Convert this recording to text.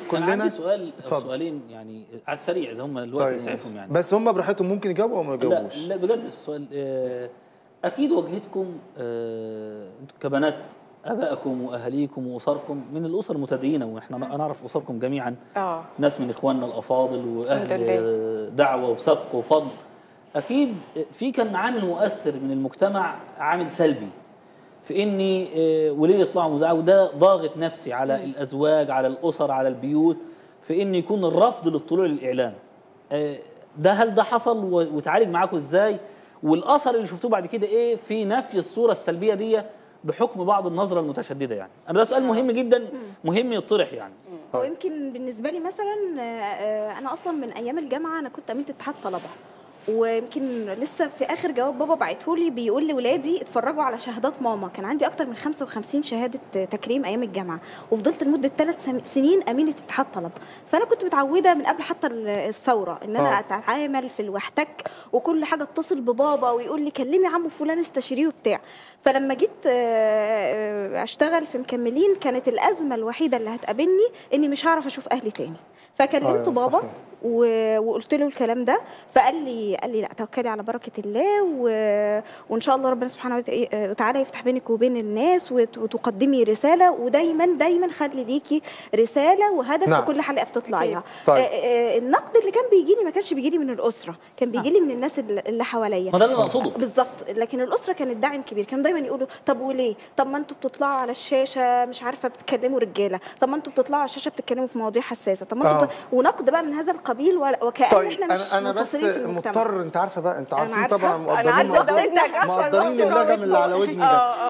كان كلنا عندي سؤال او اتفضل. سؤالين يعني على السريع اذا هم الوقت طيب يسعفهم يعني بس هم براحتهم ممكن يجاوبوا او ما لا يجاوبوش لا بجد السؤال آه، اكيد واجهتكم آه، انتوا كبنات ابائكم واهاليكم واسركم من الاسر المتدينه واحنا نعرف اسركم جميعا اه ناس من اخواننا الافاضل الحمد واهل لله. دعوه وسبق وفضل اكيد في كان عامل مؤثر من المجتمع عامل سلبي في اني آه، وليه يطلعوا مذيعه وده ضاغط نفسي على الازواج على الاسر على البيوت في ان يكون الرفض للطلوع للاعلام آه، ده هل ده حصل و- وتعالج معاكم ازاي والاثر اللي شفتوه بعد كده ايه في نفي الصوره السلبيه دي بحكم بعض النظره المتشدده يعني انا ده سؤال مهم جدا مهم يطرح يعني هو يمكن بالنسبه لي مثلا آه، آه، انا اصلا من ايام الجامعه انا كنت امينه اتحاد طلبه ويمكن لسه في اخر جواب بابا بعته لي بيقول لولادي اتفرجوا على شهادات ماما كان عندي اكتر من 55 شهاده تكريم ايام الجامعه وفضلت لمده ثلاث سنين امينه اتحاد طلبه فانا كنت متعوده من قبل حتى الثوره ان انا آه. اتعامل في واحتك وكل حاجه اتصل ببابا ويقول لي كلمي عمو فلان استشيريه وبتاع فلما جيت آه، آه، اشتغل في مكملين كانت الازمه الوحيده اللي هتقابلني اني مش هعرف اشوف اهلي تاني فكلمت آه، بابا صحيح. و... وقلت له الكلام ده فقال لي قال لي لا توكلي على بركه الله و... وان شاء الله ربنا سبحانه وت- وتعالى يفتح بينك وبين الناس وت... وتقدمي رساله ودايما دايما خلي ليكي رساله وهدف نعم. في كل حلقه بتطلعيها طيب. آه، آه، النقد اللي كان بيجي لي ما كانش بيجي لي من الاسره كان بيجي لي من الناس اللي اللي حواليا ما ده اللي أنا اقصده بالظبط لكن الاسره كانت داعم كبير كانوا دايما يقولوا طب وليه طب ما انتوا بتطلعوا على الشاشه مش عارفه بتتكلموا رجاله طب ما انتوا بتطلعوا على الشاشه بتتكلموا في مواضيع حساسه طب ما انتوا آه. بت... ونقد بقى من هذا القبيل ولا- وكأن طيب احنا مش انا انا بس منفصلين في المجتمع مضطر انت عارفه بقى انت أنا عارفين عارفة. طبعا أنا مقدرين عارفة ده مقدرين وأنت عارفة مقدرين الدكتورة اللغم اللي على ودني ده اه